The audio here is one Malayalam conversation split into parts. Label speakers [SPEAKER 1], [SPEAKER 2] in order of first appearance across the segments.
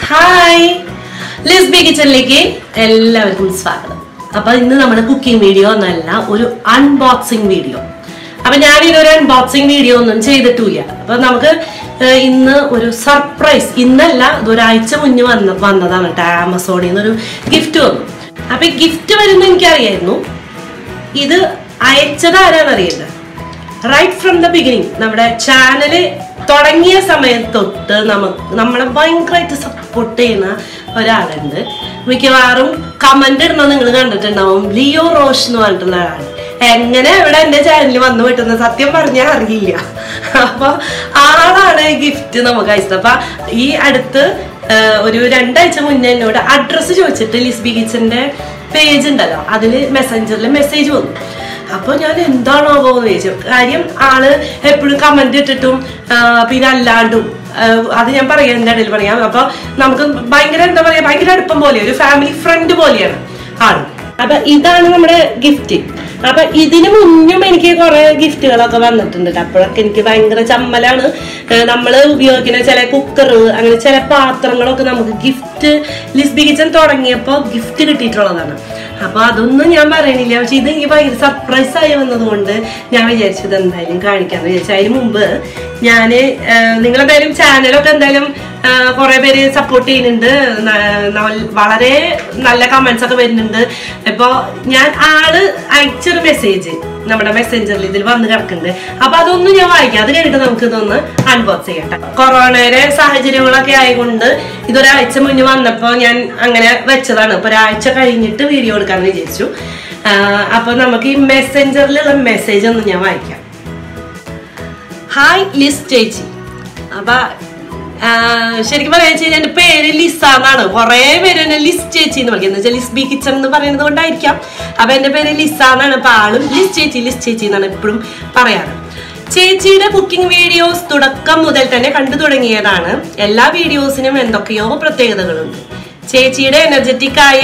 [SPEAKER 1] ഹായ് ലിസ്ബി കിച്ചണിലേക്ക് എല്ലാവർക്കും സ്വാഗതം അപ്പൊ ഇന്ന് നമ്മുടെ കുക്കിംഗ് വീഡിയോ എന്നല്ല ഒരു അൺബോക്സിംഗ് വീഡിയോ അപ്പൊ ഞാൻ ഇതൊരു അൺബോക്സിംഗ് വീഡിയോ ഒന്നും ചെയ്തിട്ടില്ല അപ്പൊ നമുക്ക് ഏഹ്, ഇന്ന് ഒരു സർപ്രൈസ് ഇന്നല്ല ഇത് ഒരാഴ്ച മുന്നേ വന്ന വന്നതാണ് കേട്ടോ ആമസോണിൽ നിന്ന് ഒരു ഗിഫ്റ്റ് വന്നു അപ്പൊ ഈ ഗിഫ്റ്റ് വരുന്ന എനിക്കറിയായിരുന്നു ഇത് അയച്ചത് ആരാന്നറിയില്ല റൈറ്റ് ഫ്രം ദ ബിഗിനിങ് നമ്മുടെ ചാനല് തുടങ്ങിയ സമയത്ത് തൊട്ട് നമുക്ക് നമ്മളെ ഭയങ്കരമായിട്ട് സപ്പോർട്ട് ചെയ്യുന്ന ഒരാളുണ്ട് മിക്കവാറും കമന്റ് ഇടണം നിങ്ങൾ കണ്ടിട്ടുണ്ടാവും ലിയോ റോഷ് എന്ന് പറഞ്ഞിട്ടുള്ള ആളാണ് എങ്ങനെ ഇവിടെ എന്റെ ചാനലിൽ വന്നു വിട്ടുന്നത് സത്യം പറഞ്ഞാൽ അറിയില്ല അപ്പൊ ആളാണ് ഗിഫ്റ്റ് നമുക്ക് അയച്ചത് അപ്പൊ ഈ അടുത്ത് ആ, ഒരു രണ്ടാഴ്ച മുന്നേ എന്നോട് അഡ്രസ്സ് ചോദിച്ചിട്ട് ലിസ്ബി കിച്ചന്റെ പേജ് ഉണ്ടല്ലോ അതില് മെസ്സഞ്ചറിൽ മെസ്സേജ് വന്നു അപ്പൊ ഞാൻ എന്താണോ ചോദിച്ചു കാര്യം ആള് എപ്പോഴും കമന്റ് ഇട്ടിട്ടും ആ, പിന്നെ അല്ലാണ്ടും ആ, അത് ഞാൻ പറയാം എന്റെ ഇടയിൽ പറയാം അപ്പൊ നമുക്ക് ഭയങ്കര എന്താ പറയാ ഭയങ്കര അടുപ്പം പോലെ ഒരു ഫാമിലി ഫ്രണ്ട് പോലെയാണ് ആള് അപ്പൊ ഇതാണ് നമ്മുടെ ഗിഫ്റ്റ് അപ്പൊ ഇതിനു മുന്നും എനിക്ക് കുറെ ഗിഫ്റ്റുകളൊക്കെ വന്നിട്ടുണ്ട് ട്ടോ. അപ്പോഴൊക്കെ എനിക്ക് ഭയങ്കര ചമ്മലാണ് നമ്മൾ ഉപയോഗിക്കുന്ന ചില കുക്കർ അങ്ങനെ ചില പാത്രങ്ങളൊക്കെ നമുക്ക് ഗിഫ്റ്റ് ലിസ്ബി കിച്ചൺ തുടങ്ങിയപ്പോൾ ഗിഫ്റ്റ് കിട്ടിയിട്ടുള്ളതാണ് അപ്പൊ അതൊന്നും ഞാൻ പറയണില്ല പക്ഷെ ഇത് എനിക്ക് ഭയങ്കര സർപ്രൈസ് ആയി വന്നതുകൊണ്ട് ഞാൻ വിചാരിച്ചത് എന്തായാലും കാണിക്കാന്ന് വിചാരിച്ചു അതിന് മുമ്പ് ഞാന് നിങ്ങളെന്തായാലും ചാനലൊക്കെ എന്തായാലും കുറെ പേര് സപ്പോർട്ട് ചെയ്യുന്നുണ്ട് ന- ന- വളരെ നല്ല കമന്റ്സ് ഒക്കെ വരുന്നുണ്ട് ഇപ്പൊ ഞാൻ ആള് അയച്ചൊരു മെസ്സേജ് നമ്മുടെ മെസ്സഞ്ചറിൽ ഇതിൽ വന്ന് കിടക്കുന്നുണ്ട് അപ്പൊ അതൊന്നും ഞാൻ വായിക്കാം അത് കഴിഞ്ഞിട്ട് നമുക്ക് ഇതൊന്ന് അൺബോക്സ് ചെയ്യട്ടെ കൊറോണയുടെ സാഹചര്യങ്ങളൊക്കെ ആയതുകൊണ്ട് ഇതൊരാഴ്ച മുന്നേ വന്നപ്പോ ഞാൻ അങ്ങനെ വെച്ചതാണ് ഇപ്പൊ ഒരാഴ്ച കഴിഞ്ഞിട്ട് വീഡിയോ എടുക്കാന്ന് വിചാരിച്ചു ആ, അപ്പൊ നമുക്ക് ഈ മെസ്സഞ്ചറിലുള്ള മെസ്സേജ് ഒന്ന് ഞാൻ വായിക്കാം ഹായ് ലിസ് ചേച്ചി അപ്പൊ ആ, ശരിക്കും പറയാ വെച്ചാൽ എന്റെ പേര് ലിസ എന്നാണ് കുറെ പേര് എന്നെ ലിസ് ചേച്ചി എന്ന് വിളിക്കുന്നത് വെച്ചാൽ ലിസ് ബി കിച്ചൺ എന്ന് പറയുന്നത് കൊണ്ടായിരിക്കാം അപ്പൊ എന്റെ പേര് ലിസ എന്നാണ് അപ്പൊ ആളും ലിസ് ചേച്ചി ലിസ് ചേച്ചി എന്നാണ് എപ്പോഴും പറയാറ് ചേച്ചിയുടെ കുക്കിംഗ് വീഡിയോസ് തുടക്കം മുതൽ തന്നെ കണ്ടു തുടങ്ങിയതാണ് എല്ലാ വീഡിയോസിനും എന്തൊക്കെയോ പ്രത്യേകതകളുണ്ട് ചേച്ചിയുടെ എനർജറ്റിക് ആയ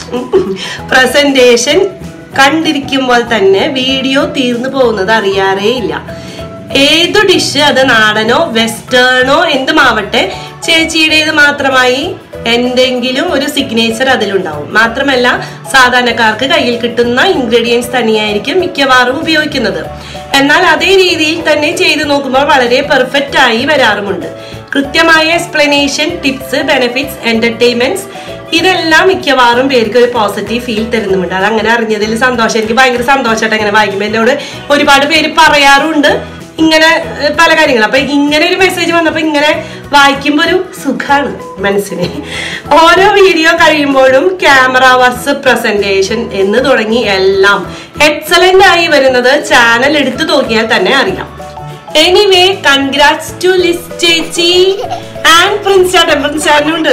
[SPEAKER 1] പ്രസന്റേഷൻ കണ്ടിരിക്കുമ്പോൾ തന്നെ വീഡിയോ തീർന്നു പോകുന്നത് അറിയാറേ ഇല്ല ഏതു ഡിഷ് അത് നാടനോ വെസ്റ്റേണോ എന്തുമാവട്ടെ ചേച്ചിയുടേത് മാത്രമായി എന്തെങ്കിലും ഒരു സിഗ്നേച്ചർ അതിലുണ്ടാവും മാത്രമല്ല സാധാരണക്കാർക്ക് കയ്യിൽ കിട്ടുന്ന ഇൻഗ്രീഡിയൻസ് തന്നെയായിരിക്കും മിക്കവാറും ഉപയോഗിക്കുന്നത് എന്നാൽ അതേ രീതിയിൽ തന്നെ ചെയ്തു നോക്കുമ്പോൾ വളരെ പെർഫെക്റ്റ് ആയി വരാറുമുണ്ട് കൃത്യമായ എക്സ്പ്ലനേഷൻ ടിപ്സ് ബെനിഫിറ്റ്സ് എന്റർടൈൻമെന്റ്സ് ഇതെല്ലാം മിക്കവാറും പേർക്ക് ഒരു പോസിറ്റീവ് ഫീൽ തരുന്നുമുണ്ട് അത് അങ്ങനെ അറിഞ്ഞതിൽ സന്തോഷം എനിക്ക് ഭയങ്കര സന്തോഷമായിട്ട് അങ്ങനെ വായിക്കുമ്പോൾ എന്നോട് ഒരുപാട് പേര് പറയാറുണ്ട് ഇങ്ങനെ ഏഹ്, പല കാര്യങ്ങൾ അപ്പൊ ഇങ്ങനെ ഒരു മെസ്സേജ് വന്നപ്പോ ഇങ്ങനെ വായിക്കുമ്പോ ഒരു സുഖാണ് മനസ്സിന് ഓരോ വീഡിയോ കഴിയുമ്പോഴും ക്യാമറ വർക്സ് പ്രസന്റേഷൻ എന്ന് തുടങ്ങി എല്ലാം എക്സലന്റ് ആയി വരുന്നത് ചാനൽ എടുത്തു നോക്കിയാൽ തന്നെ അറിയാം എനിവേ കൺഗ്രാറ്റ്സ് ടു ലിസ് ചേച്ചി ആൻഡ് പ്രിൻസ് ചേട്ടൻ പ്രിൻസ് ചേട്ടനുണ്ട്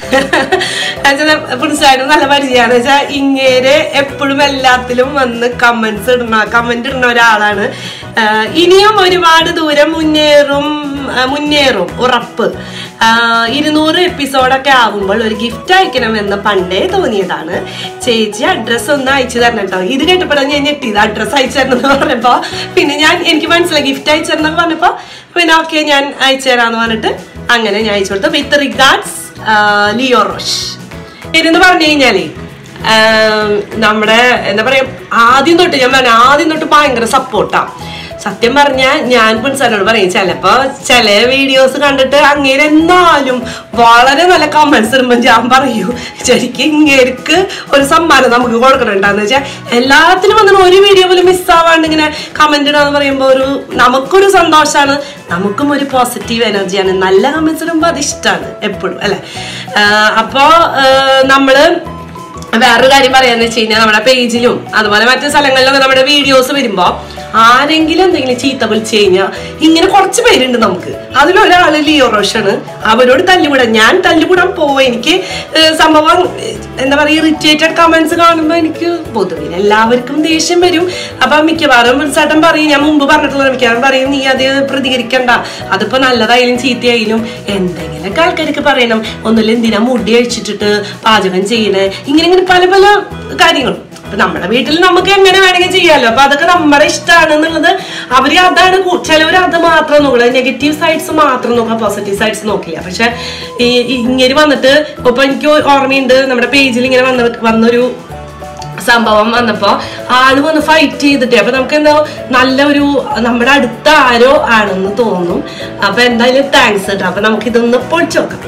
[SPEAKER 1] പ്രിൻസ് ചേട്ടൻ നല്ല പരിചയമാണ് വെച്ചാൽ ഇങ്ങേരെ എപ്പോഴും എല്ലാത്തിലും വന്ന് കമന്റ്സ് ഇടുന്ന കമന്റ് ഇടുന്ന ഒരാളാണ് ആഹ് ഇനിയും ഒരുപാട് ദൂരം മുന്നേറും ആഹ് മുന്നേറും ഉറപ്പ് ആഹ് ഇരുന്നൂറ് എപ്പിസോഡൊക്കെ ആകുമ്പോൾ ഒരു ഗിഫ്റ്റ് അയക്കണമെന്ന് പണ്ടേ തോന്നിയതാണ് ചേച്ചി അഡ്രസ്സ് ഒന്ന് അയച്ചു തരണം കേട്ടോ ഇത് കേട്ടപ്പോഴാണ് ഞാൻ ഞെട്ടിയത് അഡ്രസ്സ് അയച്ചു തരണം എന്ന് പറഞ്ഞപ്പോ പിന്നെ ഞാൻ എനിക്ക് മനസ്സിലായി ഗിഫ്റ്റ് അയച്ചു തരണം എന്ന് പറഞ്ഞപ്പോ പിന്നെ ഓക്കെ ഞാൻ അയച്ചു തരാന്ന് പറഞ്ഞിട്ട് അങ്ങനെ ഞാൻ അയച്ചു കൊടുത്തു വിത്ത് റിഗാർഡ്സ് ലിയോ റോഷ് ഇതെന്ന് പറഞ്ഞു കഴിഞ്ഞാലേ ആം, നമ്മുടെ എന്താ പറയാ ആദ്യം തൊട്ട് ഞാൻ പറഞ്ഞ ആദ്യം തൊട്ട് ഭയങ്കര സപ്പോർട്ടാ സത്യം പറഞ്ഞാൽ ഞാൻ പ്രിൻസാനോട് പറയും ചിലപ്പോ ചില വീഡിയോസ് കണ്ടിട്ട് അങ്ങേര് എന്നാലും വളരെ നല്ല കമന്റ്സ് ഇടുമ്പോൾ ഞാൻ പറയൂ ശരിക്കും ഇങ്ങേർക്ക് ഒരു സമ്മാനം നമുക്ക് കൊടുക്കണുണ്ടാന്ന് വെച്ചാൽ എല്ലാത്തിനും വന്നിട്ട് ഒരു വീഡിയോ പോലും മിസ്സാവാണ്ട് ഇങ്ങനെ കമന്റ് ഇടാന്ന് പറയുമ്പോൾ ഒരു നമുക്കൊരു സന്തോഷമാണ് നമുക്കും ഒരു പോസിറ്റീവ് എനർജിയാണ് നല്ല കമന്റ്സ് ഇടുമ്പോൾ അത് ഇഷ്ടമാണ് എപ്പോഴും അല്ലെ അപ്പോ ആഹ് നമ്മള് വേറൊരു കാര്യം പറയാന്ന് വെച്ച് കഴിഞ്ഞാൽ നമ്മുടെ പേജിലും അതുപോലെ മറ്റു സ്ഥലങ്ങളിലൊക്കെ നമ്മുടെ വീഡിയോസ് വരുമ്പോ ആരെങ്കിലും എന്തെങ്കിലും ചീത്ത വിളിച്ചു കഴിഞ്ഞാൽ ഇങ്ങനെ കുറച്ച് പേരുണ്ട് നമുക്ക് അതിലൊരാള് ലിയോ റോഷാണ് അവരോട് തല്ലുകൂടാൻ ഞാൻ തല്ലുകൂടാൻ പോവാ എനിക്ക് ഏഹ്, സംഭവം ഏഹ്, എന്താ പറയുക ഇറിറ്റേറ്റഡ് കമന്റ്സ് കാണുമ്പോൾ എനിക്ക് പൊതുവെ എല്ലാവർക്കും ദേഷ്യം വരും അപ്പൊ മിക്കവാറും ചേട്ടൻ പറയും ഞാൻ മുമ്പ് പറഞ്ഞിട്ടുള്ള മിക്കവാറും പറയും നീ അത് പ്രതികരിക്കണ്ട അതിപ്പോ നല്ലതായാലും ചീത്തയായാലും എന്തെങ്കിലുമൊക്കെ ആൾക്കാർക്ക് പറയണം ഒന്നുമില്ല എന്തിനാ മുടി അഴിച്ചിട്ടിട്ട് പാചകം ചെയ്യണേ ഇങ്ങനെ ഇങ്ങനെ പല പല കാര്യങ്ങളും അപ്പൊ നമ്മുടെ വീട്ടിൽ നമുക്ക് എങ്ങനെ വേണമെങ്കിൽ ചെയ്യാലോ അപ്പൊ അതൊക്കെ നമ്മുടെ ഇഷ്ടമാണ് എന്നുള്ളത് അവര് അതാണ് ചിലവർ അത് മാത്രം നോക്കുക നെഗറ്റീവ് സൈഡ്സ് മാത്രം നോക്കുക പോസിറ്റീവ് സൈഡ്സ് നോക്കില്ല പക്ഷെ ഈ ഇങ്ങനെ വന്നിട്ട് ഇപ്പൊ എനിക്ക് ഓർമ്മയുണ്ട് നമ്മുടെ പേജിൽ ഇങ്ങനെ വന്ന വന്നൊരു സംഭവം വന്നപ്പോ ആള് വന്ന് ഫൈറ്റ് ചെയ്തിട്ട് അപ്പൊ നമുക്ക് എന്താ നല്ല ഒരു നമ്മുടെ അടുത്ത ആരോ ആണെന്ന് തോന്നും അപ്പൊ എന്തായാലും താങ്ക്സ് കേട്ടോ അപ്പൊ നമുക്ക് ഇതൊന്ന് പൊളിച്ചു നോക്കാം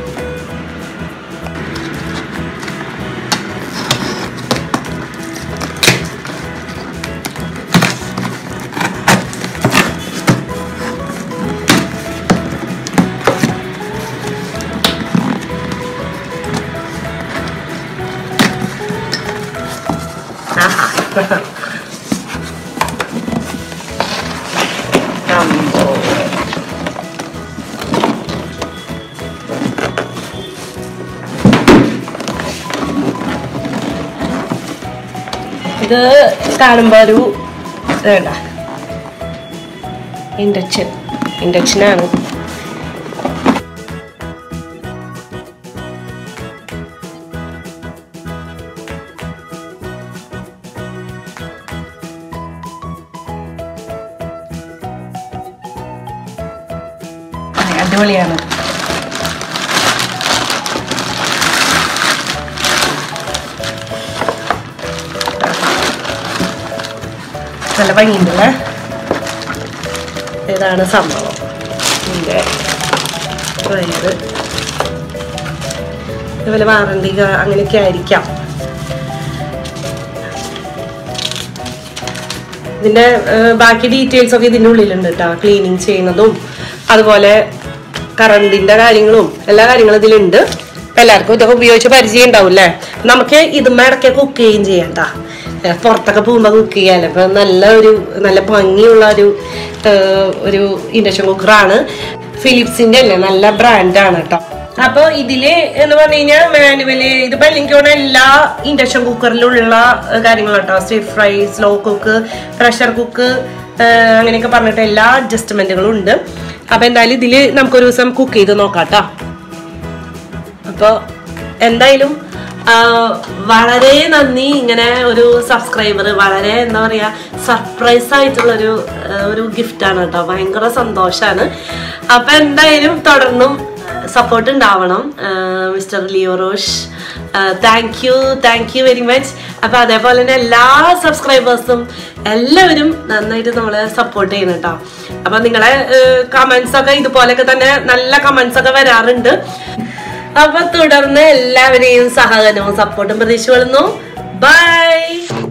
[SPEAKER 1] ആഹാ. അമ്പോ. ഇത് കാണുമ്പോ ഒരു വേണ്ട ഇൻഡക്ഷൻ ഇൻഡക്ഷനാണ് അടിപൊളിയാണ് നല്ല ഭംഗിയുണ്ടല്ലേ ഇതാണ് സംഭവം ഇതിൻ്റെ വയറ് ഇതുപോലെ വാറണ്ടി അങ്ങനെയൊക്കെ ആയിരിക്കാം ഇതിന്റെ ഏഹ്, ബാക്കി ഡീറ്റെയിൽസ് ഒക്കെ ഇതിന്റെ ഉള്ളിലുണ്ട് കേട്ടോ ക്ലീനിങ് ചെയ്യുന്നതും അതുപോലെ കറണ്ടിന്റെ കാര്യങ്ങളും എല്ലാ കാര്യങ്ങളും ഇതിലുണ്ട് അപ്പൊ എല്ലാവർക്കും ഇതൊക്കെ ഉപയോഗിച്ച് പരിചയം ഉണ്ടാവും അല്ലേ നമുക്ക് ഇതുമ്മ ഇടയ്ക്ക് കുക്ക് ചെയ്യുകയും ചെയ്യാം ട്ടാ. ഏഹ്, പുറത്തൊക്കെ പോകുമ്പോൾ കുക്ക് ചെയ്യാൻ അപ്പൊ നല്ല ഒരു നല്ല ഭംഗിയുള്ള ഒരു ഏഹ്, ഒരു ഇൻഡക്ഷൻ കുക്കറാണ് ഫിലിപ്സിന്റെ അല്ലേ നല്ല ബ്രാൻഡാണ് കേട്ടോ അപ്പൊ ഇതില് എന്ന് പറഞ്ഞു കഴിഞ്ഞാൽ മാനുവല് ഇതിപ്പോ എനിക്ക് തോന്നുന്ന എല്ലാ ഇൻഡക്ഷൻ കുക്കറിലുള്ള കാര്യങ്ങൾ കേട്ടോ stir fry slow cook pressure cook അങ്ങനെയൊക്കെ പറഞ്ഞിട്ട് എല്ലാ അഡ്ജസ്റ്റ്മെന്റുകളും ഉണ്ട് അപ്പൊ എന്തായാലും ഇതില് നമുക്കൊരു ദിവസം കുക്ക് ചെയ്ത് നോക്കാം ട്ടോ അപ്പോൾ എന്തായാലും ആ, വളരെ നന്ദി ഇങ്ങനെ ഒരു സബ്സ്ക്രൈബർ വളരെ എന്താ പറയാ സർപ്രൈസ് ആയിട്ടുള്ളൊരു ആ, ഒരു ഗിഫ്റ്റാണ് കേട്ടോ ഭയങ്കര സന്തോഷാണ് അപ്പൊ എന്തായാലും തുടർന്നും സപ്പോർട്ട് ഉണ്ടാവണം mister Leo Rosh thank you thank you very much അപ്പൊ അതേപോലെ തന്നെ എല്ലാ സബ്സ്ക്രൈബേഴ്സും എല്ലാവരും നന്നായിട്ട് നമ്മളെ സപ്പോർട്ട് ചെയ്യണം കേട്ടോ അപ്പൊ നിങ്ങളെ കമന്റ്സ് ഒക്കെ ഇതുപോലെയൊക്കെ തന്നെ നല്ല കമന്റ്സ് ഒക്കെ വരാറുണ്ട് അപ്പൊ തുടർന്ന് എല്ലാവരെയും സഹകരണവും സപ്പോർട്ടും പ്രതീക്ഷിച്ചു കൊള്ളുന്നു ബൈ